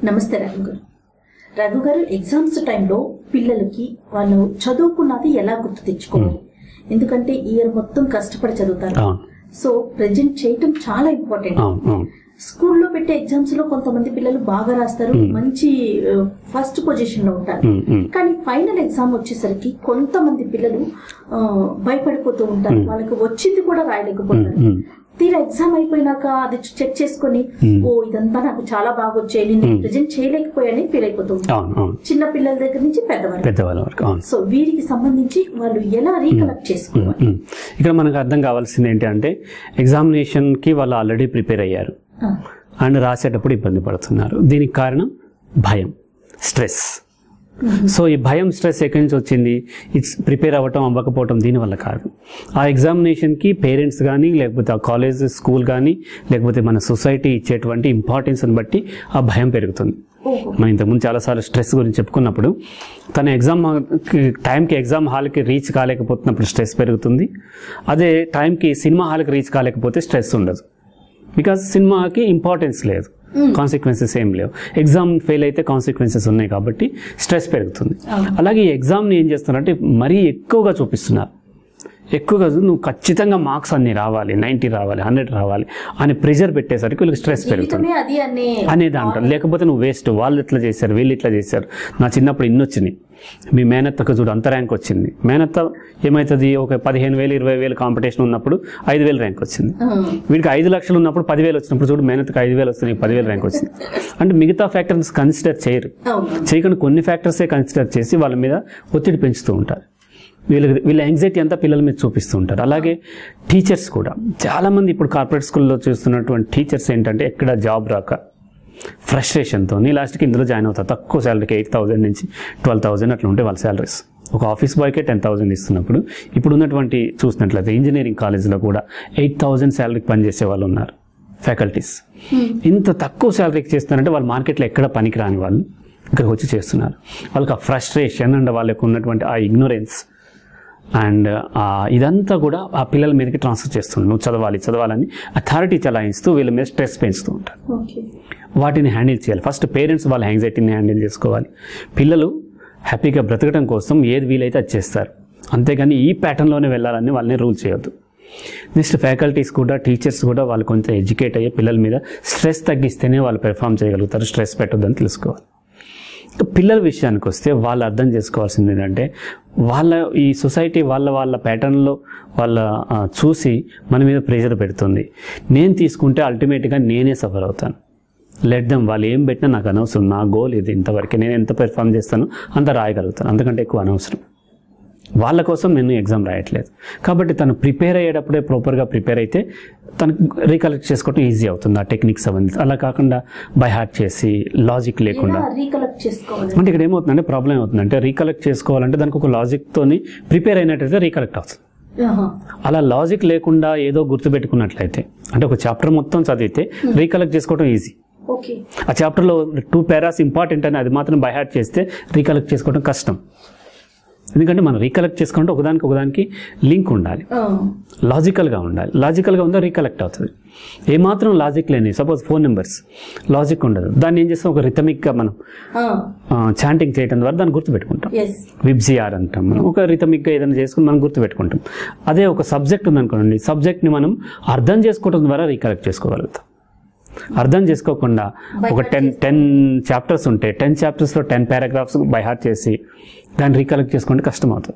నమస్తే రఘు గారు రఘు గారు ఎగ్జామ్స్ టైంలో పిల్లలకి వాళ్ళు చదువుకున్నది ఎలా గుర్తు తెచ్చుకోవాలి ఎందుకంటే ఇయర్ మొత్తం కష్టపడి చదువుతారు అవును సో ప్రెజెంట్ చేయటం చాలా ఇంపార్టెంట్ అవును అవును స్కూల్లో పెట్టే ఎగ్జామ్స్ లో కొంతమంది పిల్లలు బాగా రాస్తారు మంచి ఫస్ట్ పొజిషన్ లో ఉంటారు ఉమ్, ఉమ్. కానీ ఫైనల్ ఎగ్జామ్ వచ్చేసరికి కొంతమంది పిల్లలు ఆ, భయపడిపోతూ ఉంటారు వాళ్ళకి వచ్చింది కూడా రాయలేకపోతారు ఉమ్. తీరా ఎగ్జామ్ అయిపోయినాక అది చెక్ చేసుకొని ఓ ఇదంతా నాకు చాలా బాగా వచ్చాయి నేను ప్రెజెంట్ చేయలేకపోయాని ఫీల్ అయిపోతూ ఉంటారు అవును అవును చిన్న పిల్లల దగ్గర నుంచి పెద్దవాళ్ళు పెద్దవాళ్ళ వరకు అవును సో వీరికి సంబంధించి వాళ్ళు ఎలా రీకలెక్ట్ చేసుకోవాలి ఉమ్. ఇక్కడ మనకు అర్థం కావాల్సింది ఏంటి అంటే ఎగ్జామినేషన్కి వాళ్ళు ఆల్రెడీ ప్రిపేర్ అయ్యారు ఆ, అండ్ రాసేటప్పుడు ఇబ్బంది పడుతున్నారు దీనికి కారణం భయం స్ట్రెస్ సో ఈ భయం స్ట్రెస్ ఎక్కడి నుంచి వచ్చింది ఇట్స్ ప్రిపేర్ అవ్వటం అవ్వకపోవటం దీనివల్ల కాదు ఆ ఎగ్జామినేషన్కి పేరెంట్స్ కానీ లేకపోతే ఆ కాలేజ్ స్కూల్ కానీ లేకపోతే మన సొసైటీ ఇచ్చేటువంటి ఇంపార్టెన్స్ని బట్టి ఆ భయం పెరుగుతుంది ఓహో మనం ఇంతకుముందు చాలాసార్లు స్ట్రెస్ గురించి చెప్పుకున్నప్పుడు తన ఎగ్జామ్ టైంకి ఎగ్జామ్ హాల్కి రీచ్ కాలేకపోతున్నప్పుడు స్ట్రెస్ పెరుగుతుంది అదే టైంకి సినిమా హాల్కి రీచ్ కాలేకపోతే స్ట్రెస్ ఉండదు బికాజ్ సినిమాకి ఇంపార్టెన్స్ లేదు కాన్సిక్వెన్సెస్ ఏం లేవు ఎగ్జామ్ ఫెయిల్ అయితే కాన్సిక్వెన్సెస్ ఉన్నాయి కాబట్టి స్ట్రెస్ పెరుగుతుంది అలాగే ఈ ఎగ్జామ్ని ఏం చేస్తున్నారంటే మరీ ఎక్కువగా చూపిస్తున్నారు ఎక్కువగా నువ్వు ఖచ్చితంగా మార్క్స్ అన్ని రావాలి నైంటీ రావాలి హండ్రెడ్ రావాలి అని ప్రెషర్ పెట్టేసరికి వీళ్ళకి స్ట్రెస్ పెరుగుతుంది జీవితమే అది అనే అనేది అంటారు లేకపోతే నువ్వు వేస్ట్ వాళ్ళు ఇట్లా చేశారు వీళ్ళు ఇట్లా చేశారు నా చిన్నప్పుడు ఇన్ని వచ్చినాయి మీ మేనత్తకు చూడు అంత ర్యాంక్ వచ్చింది మేనత్త ఏమవుతుంది ఒక పదిహేను వేలు ఇరవై వేలు కాంపిటీషన్ ఉన్నప్పుడు ఐదు వేలు ర్యాంక్ వచ్చింది ఆ, వీడికి ఐదు లక్షలు ఉన్నప్పుడు పదివేలు వచ్చినప్పుడు చూడు మేనత్తకు ఐదు వేలు వస్తున్నాయి పదివేలు ర్యాంక్ వచ్చింది అంటే మిగతా ఫ్యాక్టర్స్ కన్సిడర్ చేయరు అవును చేయకుండా కొన్ని ఫ్యాక్టర్సే కన్సిడర్ చేసి వాళ్ళ మీద ఒత్తిడి పెంచుతూ ఉంటారు వీళ్ళకి వీళ్ళ యాంగ్జైటీ అంతా పిల్లల మీద చూపిస్తూ ఉంటారు అలాగే టీచర్స్ కూడా చాలామంది ఇప్పుడు కార్పొరేట్ స్కూల్లో చూస్తున్నటువంటి టీచర్స్ ఏంటంటే ఎక్కడ జాబ్ రాక ఫ్రస్ట్రేషన్తో లాస్ట్కి ఇందులో జాయిన్ అవుతారు తక్కువ శాలరీకి ఎయిట్ థౌసండ్ నుంచి ట్వెల్వ్ థౌసండ్ అట్లా ఉంటాయి వాళ్ళ శాలరీస్ ఒక ఆఫీస్ బాయ్కే టెన్ థౌసండ్ ఇస్తున్నప్పుడు ఇప్పుడు ఉన్నటువంటి చూసినట్లయితే ఇంజనీరింగ్ కాలేజ్లో కూడా ఎయిట్ థౌసండ్ శాలరీకి పనిచేసే వాళ్ళు ఉన్నారు ఫ్యాకల్టీస్ ఇంత తక్కువ శాలరీకి చేస్తున్నారంటే వాళ్ళు మార్కెట్లో ఎక్కడ పనికి రాని వాళ్ళు ఇక్కడికి వచ్చి చేస్తున్నారు వాళ్ళకి ఆ ఫ్రస్ట్రేషన్ అండ్ వాళ్ళకి ఉన్నటువంటి ఆ ఇగ్నోరెన్స్ అండ్ ఇదంతా కూడా ఆ పిల్లల మీదకి ట్రాన్స్ఫర్ చేస్తుంది నువ్వు చదవాలి చదవాలని అథారిటీ చలాయిస్తూ వీళ్ళ మీద స్ట్రెస్ పెంచుతూ ఉంటారు ఓకే వాటిని హ్యాండిల్ చేయాలి ఫస్ట్ పేరెంట్స్ వాళ్ళ యాంగ్జైటీని హ్యాండిల్ చేసుకోవాలి పిల్లలు హ్యాపీగా బ్రతకడం కోసం ఏది వీలైతే అది చేస్తారు అంతేగాని ఈ ప్యాటర్న్లోనే వెళ్ళాలని వాళ్ళని రూల్ చేయొద్దు నెక్స్ట్ ఫ్యాకల్టీస్ కూడా టీచర్స్ కూడా వాళ్ళు కొంచెం ఎడ్యుకేట్ అయ్యే పిల్లల మీద స్ట్రెస్ తగ్గిస్తేనే వాళ్ళు పెర్ఫామ్ చేయగలుగుతారు స్ట్రెస్ పెట్టొద్దని తెలుసుకోవాలి ఇంకా పిల్లల విషయానికి వస్తే వాళ్ళు అర్థం చేసుకోవాల్సింది ఏంటంటే వాళ్ళ ఈ సొసైటీ వాళ్ళ వాళ్ళ ప్యాటర్న్లో వాళ్ళ ఆ, చూసి మన మీద ప్రెషర్ పెడుతుంది నేను తీసుకుంటే అల్టిమేట్గా నేనే సఫర్ అవుతాను లెట్ దమ్ వాళ్ళు ఏం పెట్టినా నాకు అనవసరం నా గోల్ ఇది ఇంతవరకు నేను ఎంత పెర్ఫామ్ చేస్తానో అంత రాయగలుగుతాను అంతకంటే ఎక్కువ అనవసరం వాళ్ళ కోసం నేను ఎగ్జామ్ రాయట్లేదు కాబట్టి తను ప్రిపేర్ అయ్యేటప్పుడే ప్రాపర్గా ప్రిపేర్ అయితే తనకు రీకలెక్ట్ చేసుకోవడం ఈజీ అవుతుంది ఆ టెక్నిక్స్ అవన్నీ అలా కాకుండా బై హార్ట్ చేసి లాజిక్ లేకుండా ఎలా రీకలెక్ట్ చేసుకోవాలి అంటే ఇక్కడ ఏమవుతుందంటే ప్రాబ్లం ఏమవుతుందంటే రీకలెక్ట్ చేసుకోవాలంటే దానికి ఒక లాజిక్తోని ప్రిపేర్ అయినట్టయితే రీకలెక్ట్ అవుతుంది ఆహా. అలా లాజిక్ లేకుండా ఏదో గుర్తుపెట్టుకున్నట్లయితే అంటే ఒక చాప్టర్ మొత్తం చదివితే రీకలెక్ట్ చేసుకోవడం ఈజీ ఓకే ఆ చాప్టర్లో టూ పారాస్ ఇంపార్టెంట్ అని అది మాత్రం బై హార్ట్ చేస్తే రీకలెక్ట్ చేసుకోవడం కష్టం ఎందుకంటే మనం రీకలెక్ట్ చేసుకుంటే ఒకదానికి ఒకదానికి లింక్ ఉండాలి ఆ, లాజికల్గా ఉండాలి లాజికల్గా ఉందా రీకలెక్ట్ అవుతుంది ఏమాత్రం లాజిక్ లేని సపోజ్ ఫోన్ నెంబర్స్ లాజిక్ ఉండదు దాన్ని ఏం చేస్తాం ఒక రిథమిక్గా మనం ఆ, చాంటింగ్ చేయడం ద్వారా దాన్ని గుర్తుపెట్టుకుంటాం ఎస్ విబ్జిఆర్ అంటాం మనం ఒక రిథమిక్గా ఏదైనా చేసుకుని మనం గుర్తుపెట్టుకుంటాం అదే ఒక సబ్జెక్ట్ ఉందనుకోండి సబ్జెక్ట్ని మనం అర్థం చేసుకోవడం ద్వారా రీకలెక్ట్ చేసుకోగలుగుతాం అర్థం చేసుకోకుండా ఒక టెన్ టెన్ చాప్టర్స్ ఉంటే టెన్ చాప్టర్స్లో టెన్ పారాగ్రాఫ్స్ బై హార్ట్ చేసి దాన్ని రీకలెక్ట్ చేసుకుంటే కష్టం అవుతుంది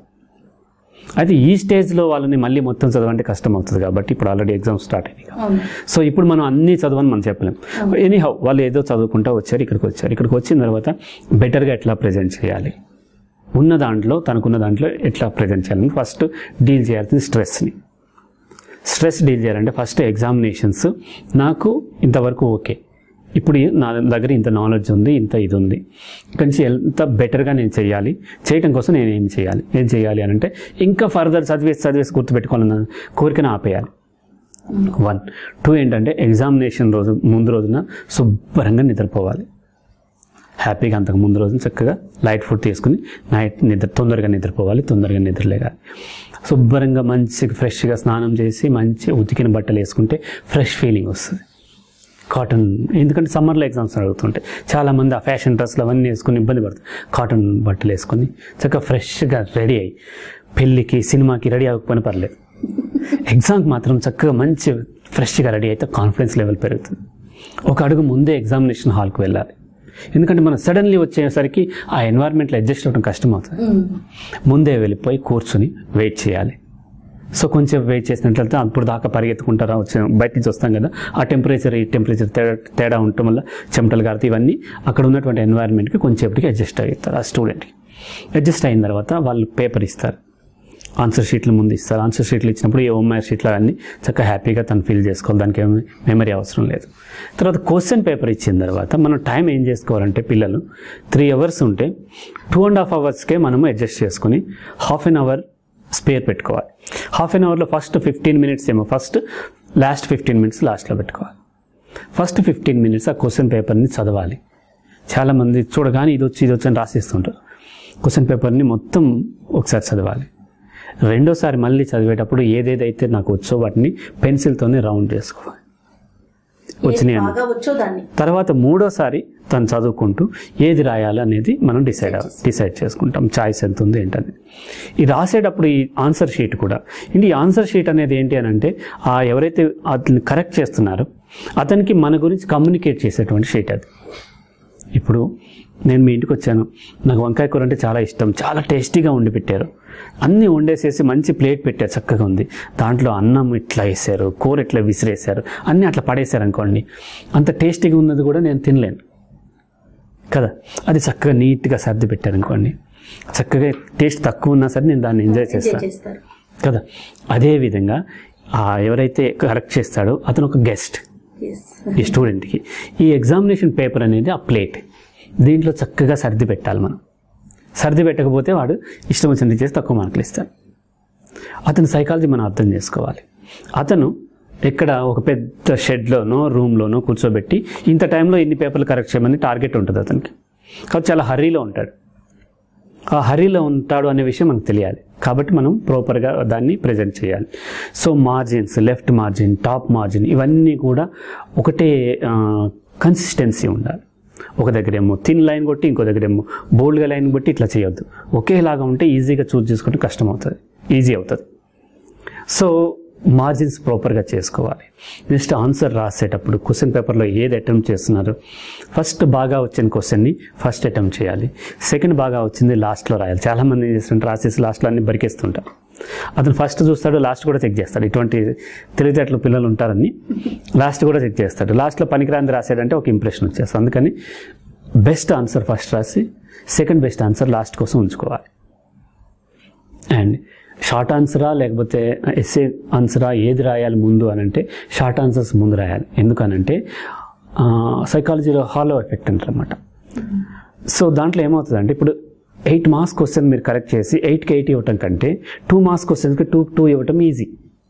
అయితే ఈ స్టేజ్లో వాళ్ళని మళ్ళీ మొత్తం చదవంటే కష్టం అవుతుంది కాబట్టి ఇప్పుడు ఆల్రెడీ ఎగ్జామ్ స్టార్ట్ అయ్యాయి అవును సో ఇప్పుడు మనం అన్ని చదవని మనం చెప్పలేం ఎనీహౌ వాళ్ళు ఏదో చదువుకుంటా వచ్చారు ఇక్కడికి వచ్చారు ఇక్కడికి వచ్చిన తర్వాత బెటర్గా ఎట్లా ప్రజెంట్ చేయాలి ఉన్న దాంట్లో తనకున్న దాంట్లో ఎట్లా ప్రజెంట్ చేయాలని ఫస్ట్ డీల్ చేయాల్సింది స్ట్రెస్ని స్ట్రెస్ డీల్ చేయాలంటే ఫస్ట్ ఎగ్జామినేషన్స్ నాకు ఇంతవరకు ఓకే ఇప్పుడు నా దగ్గర ఇంత నాలెడ్జ్ ఉంది ఇంత ఇది ఉంది ఇక్కడి నుంచి ఎంత బెటర్గా నేను చేయాలి చేయటం కోసం నేను ఏం చేయాలి ఏం చేయాలి అని అంటే ఇంకా ఫర్దర్ చదివేసి చదివేసి గుర్తుపెట్టుకోవాలన్న కోరికను ఆపేయాలి వన్ టూ ఏంటంటే ఎగ్జామినేషన్ రోజు ముందు రోజున శుభ్రంగా నిద్రపోవాలి హ్యాపీగా అంతకు ముందు రోజు చక్కగా లైట్ ఫుడ్ తీసుకుని నైట్ నిద్ర తొందరగా నిద్రపోవాలి తొందరగా నిద్రలేగాలి శుభ్రంగా మంచిగా ఫ్రెష్గా స్నానం చేసి మంచి ఉతికిన బట్టలు వేసుకుంటే ఫ్రెష్ ఫీలింగ్ వస్తుంది కాటన్ ఎందుకంటే సమ్మర్లో ఎగ్జామ్స్ అడుగుతుంటాయి చాలామంది ఆ ఫ్యాషన్ డ్రెస్లు అవన్నీ వేసుకుని ఇబ్బంది పడుతుంది కాటన్ బట్టలు వేసుకొని చక్కగా ఫ్రెష్గా రెడీ అయ్యి పెళ్ళికి సినిమాకి రెడీ అవ్వకపోయినా పర్లేదు ఎగ్జామ్కి మాత్రం చక్కగా మంచి ఫ్రెష్గా రెడీ అయితే కాన్ఫిడెన్స్ లెవెల్ పెరుగుతుంది ఒక అడుగు ముందే ఎగ్జామినేషన్ హాల్కి వెళ్ళాలి ఎందుకంటే మనం సడన్లీ వచ్చేసరికి ఆ ఎన్వైర్న్మెంట్లో అడ్జస్ట్ అవ్వడం కష్టం అవుతుంది ఉమ్. ముందే వెళ్ళిపోయి కూర్చుని వెయిట్ చేయాలి సో కొంచెం వెయిట్ చేసినట్లయితే అప్పుడు దాకా పరిగెత్తుకుంటారా వచ్చి బయట నుంచి వస్తాం కదా ఆ టెంపరేచర్ ఈ టెంపరేచర్ తేడా తేడా ఉండటం వల్ల చెమటలు కారుతాయి ఇవన్నీ అక్కడ ఉన్నటువంటి ఎన్వైర్న్మెంట్కి కొంచెంసేపటికి అడ్జస్ట్ అవుతారు ఆ స్టూడెంట్కి అడ్జస్ట్ అయిన తర్వాత వాళ్ళు పేపర్ ఇస్తారు ఆన్సర్ షీట్లు ముందు ఇస్తారు ఆన్సర్ షీట్లు ఇచ్చినప్పుడు ఏ ఓఎంఆర్ షీట్లు అన్నీ చక్కగా హ్యాపీగా తను ఫిల్ చేసుకోవాలి దానికి ఏమి మెమరీ అవసరం లేదు తర్వాత క్వశ్చన్ పేపర్ ఇచ్చిన తర్వాత మనం టైం ఏం చేసుకోవాలంటే పిల్లలు త్రీ అవర్స్ ఉంటే టూ అండ్ హాఫ్ అవర్స్కే మనము అడ్జస్ట్ చేసుకుని హాఫ్ అన్ అవర్ స్పేర్ పెట్టుకోవాలి హాఫ్ అన్ అవర్లో ఫస్ట్ ఫిఫ్టీన్ మినిట్స్ ఏమో ఫస్ట్ లాస్ట్ ఫిఫ్టీన్ మినిట్స్ లాస్ట్లో పెట్టుకోవాలి ఫస్ట్ ఫిఫ్టీన్ మినిట్స్ ఆ క్వశ్చన్ పేపర్ని చదవాలి చాలామంది చూడగానే ఇది వచ్చి ఇది వచ్చి అని రాసిస్తుంటారు క్వశ్చన్ పేపర్ని మొత్తం ఒకసారి చదవాలి రెండోసారి మళ్ళీ చదివేటప్పుడు ఏదేదైతే నాకు వచ్చో వాటిని పెన్సిల్తోనే రౌండ్ చేసుకోవాలి వచ్చినాయి అన్న బాగా వచ్చో దాన్ని తర్వాత మూడోసారి తను చదువుకుంటూ ఏది రాయాలి అనేది మనం డిసైడ్ డిసైడ్ చేసుకుంటాం చాయిస్ ఎంత ఉంది ఏంటని ఈ రాసేటప్పుడు ఈ ఆన్సర్ షీట్ కూడా ఇండి ఈ ఆన్సర్ షీట్ అనేది ఏంటి అని అంటే ఆ ఎవరైతే అతన్ని కరెక్ట్ చేస్తున్నారో అతనికి మన గురించి కమ్యూనికేట్ చేసేటువంటి షీట్ అది ఇప్పుడు నేను మీ ఇంటికి వచ్చాను నాకు వంకాయ కూర అంటే చాలా ఇష్టం చాలా టేస్టీగా వండి పెట్టారు అన్నీ వండేసేసి మంచి ప్లేట్ పెట్టారు చక్కగా ఉంది దాంట్లో అన్నం ఇట్లా వేసారు కూర ఇట్లా విసిరేసారు అన్నీ అట్లా పడేశారు అనుకోండి అంత టేస్టీగా ఉన్నది కూడా నేను తినలేను కదా అది చక్కగా నీట్గా సర్ది పెట్టారు అనుకోండి చక్కగా టేస్ట్ తక్కువ ఉన్నా సరే నేను దాన్ని ఎంజాయ్ ఎంజాయ్ చేస్తాను చేస్తారు కదా అదే విధంగా ఆ ఎవరైతే కరెక్ట్ చేస్తాడో అతను ఒక గెస్ట్ ఎస్ ఈ స్టూడెంట్కి ఈ ఎగ్జామినేషన్ పేపర్ అనేది ఆ ప్లేట్ దీంట్లో చక్కగా సర్ది పెట్టాలి మనం సర్ది పెట్టకపోతే వాడు ఇష్టం వచ్చినట్టు చేసి తక్కువ మార్కులు ఇస్తాడు అతని సైకాలజీ మనం అర్థం చేసుకోవాలి అతను ఎక్కడ ఒక పెద్ద షెడ్లోనో రూమ్లోనో కూర్చోబెట్టి ఇంత టైంలో ఇన్ని పేపర్లు కరెక్ట్ చేయమని టార్గెట్ ఉంటుంది అతనికి కాబట్టి చాలా హరీలో ఉంటాడు ఆ హరీలో ఉంటాడు అనే విషయం మనకు తెలియాలి కాబట్టి మనం ప్రాపర్గా దాన్ని ప్రజెంట్ చేయాలి so margins left margin top margin ఇవన్నీ కూడా ఒకటే కన్సిస్టెన్సీ ఉండాలి ఒక దగ్గర ఏమో థిన్ లైన్ కొట్టి ఇంకో దగ్గర ఏమో బోల్డ్గా లైన్ కొట్టి ఇట్లా చేయొద్దు ఒకేలాగా ఉంటే ఈజీగా చూస్ చేసుకుంటే కష్టం అవుతుంది ఈజీ అవుతుంది సో మార్జిన్స్ ప్రాపర్గా చేసుకోవాలి నెక్స్ట్ ఆన్సర్ రాసేటప్పుడు క్వశ్చన్ పేపర్లో ఏది అటెంప్ట్ చేస్తున్నారు ఫస్ట్ బాగా వచ్చిన క్వశ్చన్ని ఫస్ట్ అటెంప్ట్ చేయాలి సెకండ్ బాగా వచ్చింది లాస్ట్లో రాయాలి చాలామంది ఏం చేస్తుంటారు రాసేసి లాస్ట్లో అన్ని బరికేస్తుంటారు అతను ఫస్ట్ చూస్తాడు లాస్ట్ కూడా చెక్ చేస్తాడు ఇటువంటి తెలివితేటలు పిల్లలు ఉంటారని లాస్ట్ కూడా చెక్ చేస్తాడు లాస్ట్లో పనికిరాంది రాసాడంటే ఒక ఇంప్రెషన్ వచ్చేస్తుంది అందుకని బెస్ట్ ఆన్సర్ ఫస్ట్ రాసి సెకండ్ బెస్ట్ ఆన్సర్ లాస్ట్ కోసం ఉంచుకోవాలి అండ్ షార్ట్ ఆన్సరా లేకపోతే ఎస్ఏ ఆన్సరా ఏది రాయాలి ముందు అని అంటే షార్ట్ ఆన్సర్స్ ముందు రాయాలి ఎందుకనంటే సైకాలజీలో హాలో ఎఫెక్ట్ అంటారన్నమాట సో దాంట్లో ఏమవుతుందంటే ఇప్పుడు ఎయిట్ మార్క్స్ క్వశ్చన్ మీరు కరెక్ట్ చేసి ఎయిట్కి ఎయిట్ ఇవ్వటం కంటే టూ మార్క్స్ క్వశ్చన్స్కి టూ టూ ఇవ్వటం ఈజీ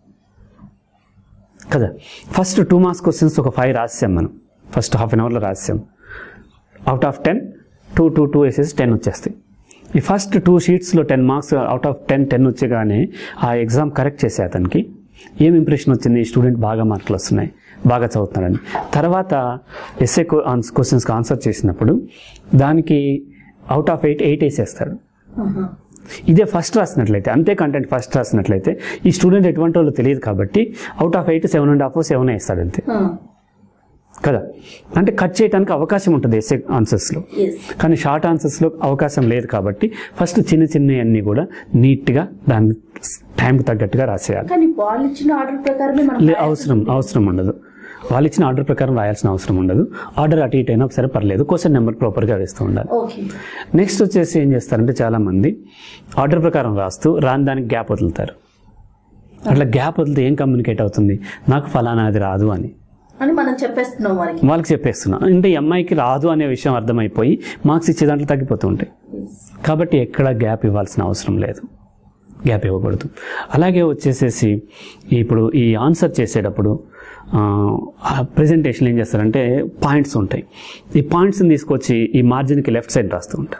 కదా ఫస్ట్ టూ మార్క్స్ క్వశ్చన్స్ ఒక ఫైవ్ రాసాం మనం ఫస్ట్ హాఫ్ అన్ అవర్లో రాసాం out of ten two two two వేసేసి టెన్ వచ్చేస్తాయి ఈ ఫస్ట్ టూ షీట్స్లో ten marks out of ten ten వచ్చేగానే ఆ ఎగ్జామ్ కరెక్ట్ చేసే అతనికి ఏం ఇంప్రెషన్ వచ్చింది ఈ స్టూడెంట్ బాగా మార్కులు వస్తున్నాయి బాగా చదువుతున్నాడని తర్వాత ఎస్ఏ క్వశ్చన్స్కి ఆన్సర్ చేసినప్పుడు దానికి అవుట్ ఆఫ్ ఎయిట్ ఎయిట్ వేసేస్తాడు ఆహా. ఇదే ఫస్ట్ రాసినట్లయితే అంతే కంటెంట్ ఫస్ట్ రాసినట్లయితే ఈ స్టూడెంట్ ఎటువంటి వాళ్ళు తెలియదు కాబట్టి out of eight seven and half seven వేస్తాడు అంతే ఆ. కదా అంటే కట్ చేయడానికి అవకాశం ఉంటుంది ఎస్ఏ ఆన్సర్స్లో ఎస్ కానీ షార్ట్ ఆన్సర్స్లో అవకాశం లేదు కాబట్టి ఫస్ట్ చిన్న చిన్న అన్నీ కూడా నీట్గా దాని టైంకి తగ్గట్టుగా రాసేయాలి కానీ వాళ్ళు ఇచ్చిన ఆర్డర్ ప్రకారమే మనం లే- అవసరం అవసరం ఉండదు వాళ్ళు ఇచ్చిన ఆర్డర్ ప్రకారం రాయాల్సిన అవసరం ఉండదు ఆర్డర్ అటు ఇటు అయినా సరే పర్లేదు క్వశ్చన్ నెంబర్ ప్రాపర్గా వేస్తూ ఉండాలి ఓకే నెక్స్ట్ వచ్చేసి ఏం చేస్తారంటే చాలామంది ఆర్డర్ ప్రకారం రాస్తూ రాని దానికి గ్యాప్ వదులుతారు అట్లా గ్యాప్ వదిలితే ఏం కమ్యూనికేట్ అవుతుంది నాకు ఫలానా అది రాదు అని అని మనం చెప్పేస్తున్నాం వారికి వాళ్ళకి చెప్పేస్తున్నా అంటే ఈ అమ్మాయికి రాదు అనే విషయం అర్థమైపోయి మార్క్స్ ఇచ్చే దాంట్లో తగ్గిపోతూ ఉంటాయి Yes. కాబట్టి ఎక్కడ గ్యాప్ ఇవ్వాల్సిన అవసరం లేదు గ్యాప్ ఇవ్వకూడదు అలాగే వచ్చేసేసి ఇప్పుడు ఈ ఆన్సర్ చేసేటప్పుడు ప్రజెంటేషన్ ఏం చేస్తారంటే పాయింట్స్ ఉంటాయి ఈ పాయింట్స్ని తీసుకొచ్చి ఈ మార్జిన్కి లెఫ్ట్ సైడ్ రాస్తూ ఉంటారు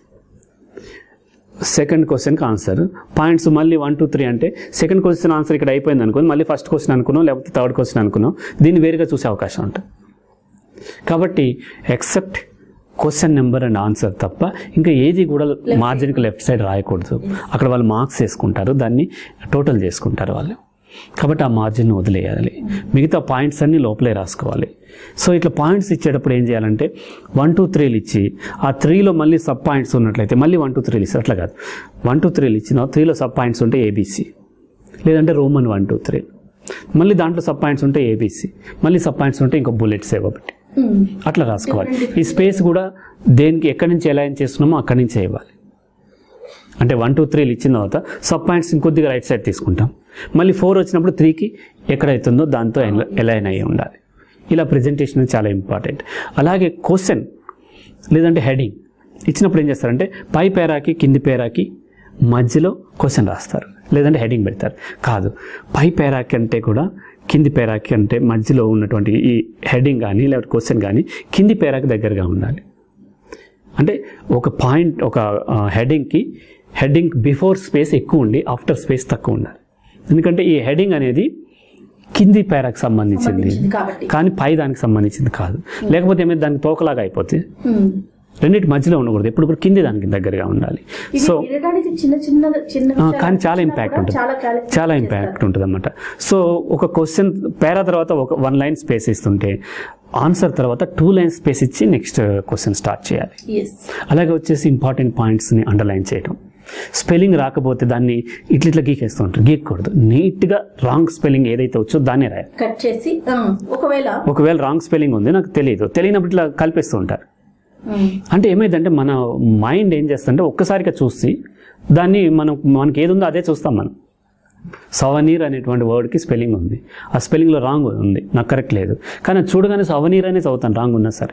సెకండ్ క్వశ్చన్కి ఆన్సర్ పాయింట్స్ మళ్ళీ వన్ టూ త్రీ అంటే సెకండ్ క్వశ్చన్ ఆన్సర్ ఇక్కడ అయిపోయింది అనుకో మళ్ళీ ఫస్ట్ క్వశ్చన్ అనుకున్నాం లేకపోతే థర్డ్ క్వశ్చన్ అనుకున్నాం దీన్ని వేరుగా చూసే అవకాశం ఉంటుంది కాబట్టి except question number and answer తప్ప ఇంకా ఏది కూడా మార్జిన్కి లెఫ్ట్ సైడ్ రాయకూడదు అక్కడ వాళ్ళు మార్క్స్ వేసుకుంటారు దాన్ని టోటల్ చేసుకుంటారు వాళ్ళు కాబట్టి ఆ మార్జిన్ వదిలేయాలి మిగతా పాయింట్స్ అన్ని లోపలే రాసుకోవాలి సో ఇట్లా పాయింట్స్ ఇచ్చేటప్పుడు ఏం చేయాలంటే వన్ టూ త్రీలు ఇచ్చి ఆ త్రీలో మళ్ళీ సబ్ పాయింట్స్ ఉన్నట్లయితే మళ్ళీ వన్ టూ త్రీలు ఇస్తారు అట్లా కాదు వన్ టూ త్రీలు ఇచ్చిన త్రీలో సబ్ పాయింట్స్ ఉంటే ఏబీసీ లేదంటే రోమన్ వన్ టూ త్రీ మళ్ళీ దాంట్లో సబ్ పాయింట్స్ ఉంటే ఏబీసీ మళ్ళీ సబ్ పాయింట్స్ ఉంటే ఇంకో బుల్లెట్స్ ఒకటి Hmm. అట్లా రాసుకోవాలి ఈ స్పేస్ కూడా దేనికి ఎక్కడి నుంచి ఎలా ఏం చేస్తున్నామో అక్కడి నుంచే ఇవ్వాలి అంటే వన్ టూ త్రీలు ఇచ్చిన తర్వాత సబ్ పాయింట్స్ ఇంకొద్దిగా రైట్ సైడ్ తీసుకుంటాం మళ్ళీ ఫోర్ వచ్చినప్పుడు త్రీకి ఎక్కడైతుందో దాంతో ఎలైన్ అయ్యి ఉండాలి ఇలా ప్రజెంటేషన్ చాలా ఇంపార్టెంట్ అలాగే క్వశ్చన్ లేదంటే హెడింగ్ ఇచ్చినప్పుడు ఏం చేస్తారంటే పై పేరాకి కింది పేరాకి మధ్యలో క్వశ్చన్ రాస్తారు లేదంటే హెడింగ్ పెడతారు కాదు పై పేరాకి అంటే కూడా కింది పేరాకి అంటే మధ్యలో ఉన్నటువంటి ఈ హెడింగ్ కానీ లేకపోతే క్వశ్చన్ కానీ కింది పేరాకి దగ్గరగా ఉండాలి అంటే ఒక పాయింట్ ఒక హెడింగ్కి హెడింగ్ బిఫోర్ స్పేస్ ఎక్కువ ఉండి ఆఫ్టర్ స్పేస్ తక్కువ ఉండాలి ఎందుకంటే ఈ హెడింగ్ అనేది కింది పేరాకి సంబంధించింది సంబంధించింది కాబట్టి కానీ పై దానికి సంబంధించింది కాదు లేకపోతే ఏమైతే దానికి తోకలాగా అయిపోతే Hmm. రెండింటి మధ్యలో ఉండకూడదు ఎప్పుడు కూడా కింది దానికి దగ్గరగా ఉండాలి ఇది సో వినడానికి చిన్న చిన్న చిన్న ఆ, విషయాలు కానీ చాలా ఇచ్చినా ఇంపాక్ట్ కూడా ఉంటుంది చాలా calibrate చాలా చేస్తారు. ఇంపాక్ట్ ఉంటుంది అనమాట సో ఒక క్వశ్చన్ పేరా తర్వాత ఒక వన్ లైన్ స్పేస్ ఇస్తుంటే ఆన్సర్ తర్వాత టూ లైన్ స్పేస్ ఇచ్చి నెక్స్ట్ క్వశ్చన్ స్టార్ట్ చేయాలి Yes. అలాగే వచ్చేసి ఇంపార్టెంట్ పాయింట్స్ని అండర్లైన్ చేయడం స్పెల్లింగ్ రాకపోతే దాన్ని ఇట్లా ఇట్లా గీకేస్తూ ఉంటారు గీయకూడదు నీట్గా రాంగ్ స్పెల్లింగ్ ఏదైతే వచ్చో దాన్నే రాయాలి కట్ చేసి ఆ, ఒకవేళ ఒకవేళ రాంగ్ స్పెల్లింగ్ ఉంది నాకు తెలియదు తెలియనప్పుడు ఇట్లా కలిపేస్తూ ఉంటారు ఉమ్, అంటే ఏమైందంటే మన మైండ్ ఏం చేస్తుందంటే ఒక్కసారిగా చూసి దాన్ని మనం మనకి ఏది ఉందో అదే చూస్తాం మనం సవనీర్ అనేటువంటి వర్డ్కి స్పెల్లింగ్ ఉంది ఆ స్పెల్లింగ్లో రాంగ్ ఉంది నాకు కరెక్ట్ లేదు కానీ అది చూడగానే సవనీర్ అనే చదువుతాను రాంగ్ ఉన్నా సరే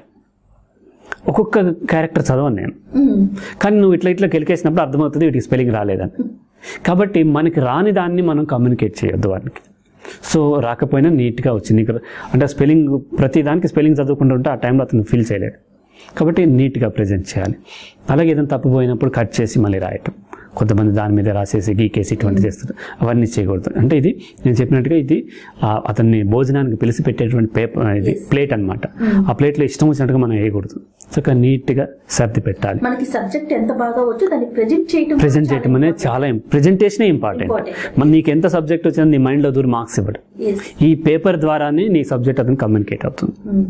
ఒక్కొక్క క్యారెక్టర్ చదవను నేను ఉమ్, కానీ నువ్వు ఇట్లా ఇట్లా కెలికేసినప్పుడు అర్థమవుతుంది వీటికి స్పెల్లింగ్ రాలేదని కాబట్టి మనకి రాని దాన్ని మనం కమ్యూనికేట్ చేయొద్దు వారికి సో రాకపోయినా నీట్గా వచ్చింది ఇక్కడ అంటే స్పెల్లింగ్ ప్రతి దానికి స్పెల్లింగ్ చదువుకుంటుంటే ఆ టైంలో అతను ఫీల్ చేయలేడు కాబట్టి నీట్గా ప్రజెంట్ చేయాలి అలాగే ఏదైనా తప్పిపోయినప్పుడు కట్ చేసి మళ్ళీ రాయటం కొంతమంది దాని మీద రాసేసి గీకేసి ఇటువంటి చేస్తారు అవన్నీ చేయకూడదు అంటే ఇది నేను చెప్పినట్టుగా ఇది ఆ, అతన్ని భోజనానికి పిలిచి పెట్టేటువంటి పేపర్ ఇది ప్లేట్ అన్నమాట ఆ ప్లేట్లో ఇష్టం వచ్చినట్టుగా మనం వేయకూడదు చక్కగా నీట్గా సర్ది పెట్టాలి మనకి సబ్జెక్ట్ ఎంత బాగా వచ్చో దాన్ని ప్రజెంట్ చేయటం ప్రజెంట్ చేయటం అనేది చాలా ప్రజెంటేషనే ఇంపార్టెంట్ Important. మరి నీకు ఎంత సబ్జెక్ట్ వచ్చినా నీ మైండ్లో దూరం మార్క్స్ ఇవ్వడు Yes. ఈ పేపర్ ద్వారానే నీ సబ్జెక్ట్ అతను కమ్యూనికేట్ అవుతుంది ఉమ్,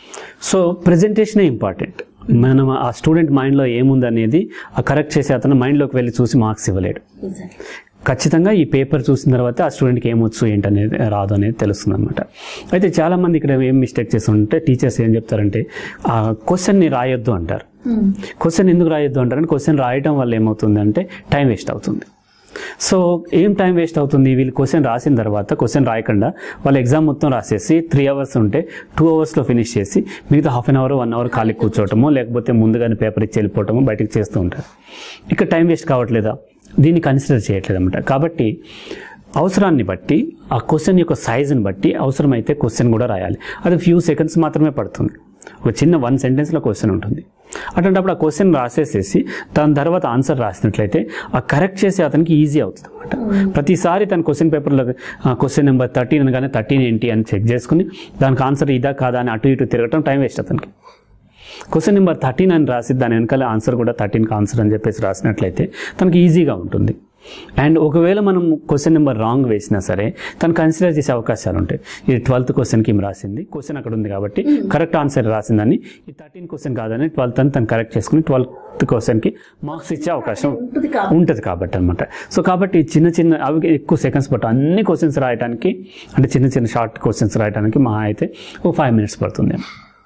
సో ప్రజెంటేషనే ఇంపార్టెంట్ మనం ఆ స్టూడెంట్ మైండ్లో ఏముంది అనేది ఆ కరెక్ట్ చేసి అతను మైండ్లోకి వెళ్ళి చూసి మార్క్స్ ఇవ్వలేడు exactly. ఖచ్చితంగా ఈ పేపర్ చూసిన తర్వాత ఆ స్టూడెంట్కి ఏమొచ్చు ఏంటనేది రాదు అనేది తెలుస్తుంది అనమాట అయితే చాలామంది ఇక్కడ ఏం మిస్టేక్ చేస్తుంటే టీచర్స్ ఏం చెప్తారంటే ఆ క్వశ్చన్ని రాయొద్దు అంటారు ఉమ్, క్వశ్చన్ ఎందుకు రాయొద్దు అంటారంటే క్వశ్చన్ రాయటం వల్ల ఏమవుతుంది అంటే టైం వేస్ట్ అవుతుంది సో ఏం టైం వేస్ట్ అవుతుంది వీళ్ళు క్వశ్చన్ రాసిన తర్వాత క్వశ్చన్ రాయకుండా వాళ్ళు ఎగ్జామ్ మొత్తం రాసేసి త్రీ అవర్స్ ఉంటే టూ అవర్స్లో ఫినిష్ చేసి మిగతా half an hour one hour ఖాళీ కూర్చోవటమో లేకపోతే ముందుగానే పేపర్ ఇచ్చి వెళ్ళిపోవటమో బయటకు చేస్తూ ఉంటారు ఇక్కడ టైం వేస్ట్ కావట్లేదా దీన్ని కన్సిడర్ చేయట్లేదు అనమాట కాబట్టి అవసరాన్ని బట్టి ఆ క్వశ్చన్ యొక్క సైజుని బట్టి అవసరమైతే క్వశ్చన్ కూడా రాయాలి అది ఫ్యూ సెకండ్స్ మాత్రమే పడుతుంది ఒక చిన్న వన్ సెంటెన్స్లో క్వశ్చన్ ఉంటుంది అటువంటిప్పుడు ఆ క్వశ్చన్ రాసేసేసి దాని తర్వాత ఆన్సర్ రాసినట్లయితే ఆ కరెక్ట్ చేసే అతనికి ఈజీ అవుతుంది అనమాట ప్రతిసారి తన క్వశ్చన్ పేపర్లో క్వశ్చన్ నెంబర్ థర్టీన్ అనగానే థర్టీన్ ఏంటి అని చెక్ చేసుకుని దానికి ఆన్సర్ ఇదా కాదా అని అటు ఇటు తిరగటం టైం వేస్ట్ అతనికి క్వశ్చన్ నెంబర్ థర్టీన్ అని రాసి దాని వెనకాల ఆన్సర్ కూడా థర్టీన్కి ఆన్సర్ అని చెప్పేసి రాసినట్లయితే తనకి ఈజీగా ఉంటుంది అండ్ ఒకవేళ మనం క్వశ్చన్ నెంబర్ రాంగ్ వేసినా సరే తను కన్సిడర్ చేసే అవకాశాలు ఉంటాయి ఇది ట్వెల్త్ క్వశ్చన్కి ఏం రాసింది క్వశ్చన్ అక్కడ ఉంది కాబట్టి కరెక్ట్ ఆన్సర్ రాసిందని ఈ థర్టీన్ క్వశ్చన్ కాదని ట్వెల్త్ అని తను కరెక్ట్ చేసుకుని ట్వెల్త్ క్వశ్చన్కి మార్క్స్ ఇచ్చే అవకాశం ఉంటుంది కాబట్టి ఉంటుంది కాబట్టి అనమాట సో కాబట్టి చిన్న చిన్న అవి ఎక్కువ సెకండ్స్ పట్టు అన్ని క్వశ్చన్స్ రాయడానికి అంటే చిన్న చిన్న షార్ట్ క్వశ్చన్స్ రాయడానికి మహా అయితే ఒక ఫైవ్ మినిట్స్ పడుతుంది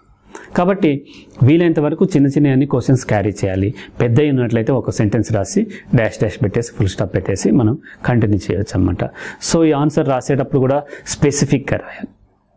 కాబట్టి వీలైనంత వరకు చిన్న చిన్న అన్ని క్వశ్చన్స్ క్యారీ చేయాలి పెద్ద ఉన్నట్లయితే ఒక సెంటెన్స్ రాసి డాష్ డాష్ పెట్టేసి ఫుల్ స్టాప్ పెట్టేసి మనం కంటిన్యూ చేయొచ్చు అనమాట సో ఈ ఆన్సర్ రాసేటప్పుడు కూడా స్పెసిఫిక్గా రాయాలి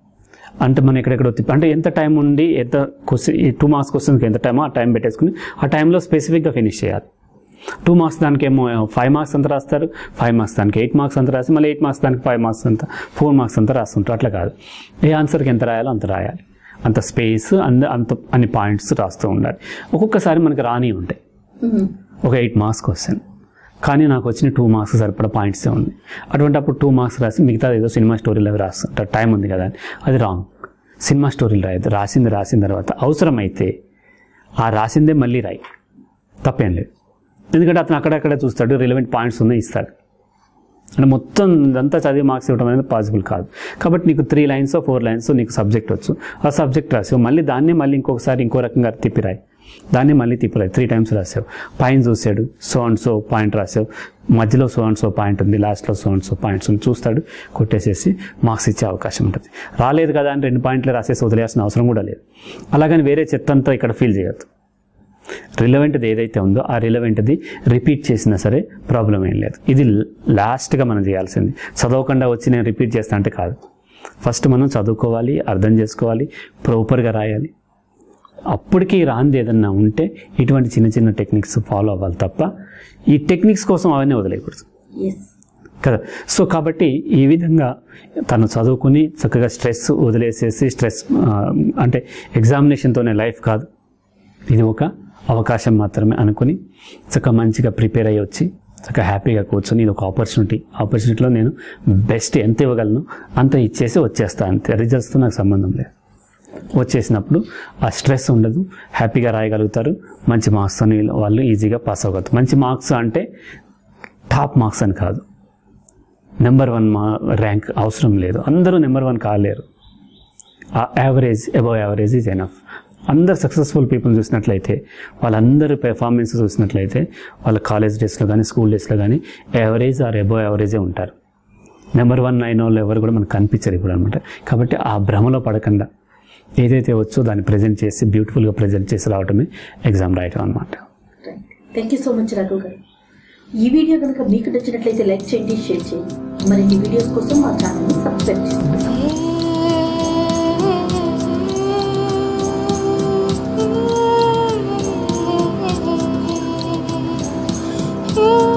అంటే మనం ఎక్కడెక్కడ తిప్పి అంటే ఎంత టైం ఉండి ఎంత క్వశ్చన్ ఈ టూ మార్క్స్ క్వశ్చన్కి ఎంత టైమో ఆ టైం పెట్టేసుకుని ఆ టైంలో స్పెసిఫిక్గా ఫినిష్ చేయాలి టూ మార్క్స్ దానికి ఏమో ఫైవ్ మార్క్స్ అంత రాస్తారు ఫైవ్ మార్క్స్ దానికి ఎయిట్ మార్క్స్ అంత రాసి మళ్ళీ ఎయిట్ మార్క్స్ దానికి ఫైవ్ మార్క్స్ అంత ఫోర్ మార్క్స్ అంత రాస్తుంటారు అట్లా కాదు ఏ ఆన్సర్కి ఎంత రాయాలో అంత రాయాలి అంత స్పేస్ అంద అంత అన్ని పాయింట్స్ రాస్తూ ఉండాలి ఒక్కొక్కసారి మనకి రాని ఉంటాయి ఉమ్, ఒక ఎయిట్ మార్క్స్ క్వశ్చన్ కానీ నాకు వచ్చిన టూ మార్క్స్ సరిపడా పాయింట్సే ఉంది అటువంటి అప్పుడు టూ మార్క్స్ రాసి మిగతా ఏదో సినిమా స్టోరీలు అవి రాస్తుంటారు టైం ఉంది కదా అని అది రాంగ్ సినిమా స్టోరీలు రాయద్దు రాసింది రాసిన తర్వాత అవసరమైతే ఆ రాసిందే మళ్ళీ రాయి తప్పేం లేదు ఎందుకంటే అతను అక్కడక్కడ చూస్తాడు రిలవెంట్ పాయింట్స్ ఉన్నాయి ఇస్తాడు అంటే మొత్తం ఇదంతా చదివి మార్క్స్ ఇవ్వడం అనేది పాసిబుల్ కాదు కాబట్టి నీకు త్రీ లైన్స్ ఫోర్ లైన్స్ నీకు సబ్జెక్ట్ వచ్చు ఆ సబ్జెక్ట్ రాసావు మళ్ళీ దాన్నే మళ్ళీ ఇంకొకసారి ఇంకో రకంగా తిప్పి రాయి దాన్ని మళ్ళీ తిప్పరాయి త్రీ టైమ్స్ రాసావు పైన చూసాడు సో అండ్ సో పాయింట్ రాసావు మధ్యలో సో అండ్ సో పాయింట్ ఉంది లాస్ట్లో సో అండ్ సో పాయింట్స్ ఉంది చూస్తాడు కొట్టేసేసి మార్క్స్ ఇచ్చే అవకాశం ఉంటుంది రాలేదు కదా అని రెండు పాయింట్లు రాసేసి వదిలేయాల్సిన అవసరం కూడా లేదు అలాగని వేరే చెత్త అంతా ఇక్కడ ఫీల్ చేయొద్దు రిలవెంట్ది ఏదైతే ఉందో ఆ రిలవెంట్ది రిపీట్ చేసినా సరే ప్రాబ్లం ఏం లేదు ఇది లాస్ట్గా మనం చేయాల్సింది చదవకుండా వచ్చి నేను రిపీట్ చేస్తా అంటే కాదు ఫస్ట్ మనం చదువుకోవాలి అర్థం చేసుకోవాలి ప్రాపర్గా రాయాలి అప్పటికి రాంది ఏదన్నా ఉంటే ఇటువంటి చిన్న చిన్న టెక్నిక్స్ ఫాలో అవ్వాలి తప్ప ఈ టెక్నిక్స్ కోసం అవన్నీ వదిలేయకూడదు ఎస్ కదా సో కాబట్టి ఈ విధంగా తను చదువుకుని చక్కగా స్ట్రెస్ వదిలేసేసి స్ట్రెస్ ఆ, అంటే ఎగ్జామినేషన్తోనే లైఫ్ కాదు ఇది ఒక అవకాశం మాత్రమే అనుకుని చక్కగా మంచిగా ప్రిపేర్ అయ్యి వచ్చి చక్కగా హ్యాపీగా కూర్చొని ఇది ఒక ఆపర్చునిటీ ఆపర్చునిటీలో నేను బెస్ట్ ఎంత ఇవ్వగలను అంత ఇచ్చేసి వచ్చేస్తా అంతే రిజల్ట్స్తో నాకు సంబంధం లేదు వచ్చేసినప్పుడు ఆ స్ట్రెస్ ఉండదు హ్యాపీగా రాయగలుగుతారు మంచి మార్క్స్తో వాళ్ళు ఈజీగా పాస్ అవ్వగలుగుతారు మంచి మార్క్స్ అంటే టాప్ మార్క్స్ అని కాదు నెంబర్ వన్ మా ర్యాంక్ అవసరం లేదు అందరూ నెంబర్ వన్ కాలేరు ఆ average above average is enough అందరు సక్సెస్ఫుల్ పీపుల్ చూసినట్లయితే వాళ్ళందరూ పెర్ఫార్మెన్స్ చూసినట్లయితే వాళ్ళ కాలేజ్ డేస్లో కానీ స్కూల్ డేస్లో కానీ యావరేజ్ ఆర్ అబౌవ్ యావరేజే ఉంటారు నెంబర్ వన్ అయిన వాళ్ళు ఎవరు కూడా మనకు కనిపించరు ఇప్పుడు అనమాట కాబట్టి ఆ భ్రమలో పడకుండా ఏదైతే వచ్చో దాన్ని ప్రజెంట్ చేసి బ్యూటిఫుల్గా ప్రజెంట్ చేసి రావడమే ఎగ్జామ్ రాయటం అనమాట thank you so much Raghu garu ఈ వీడియో కనుక మీకు నచ్చినట్లయితే లైక్ చేయండి షేర్ చేయండి మరిన్ని వీడియోస్ కోసం మా ఛానల్ని సబ్స్క్రైబ్ చేసుకోండి Ooh.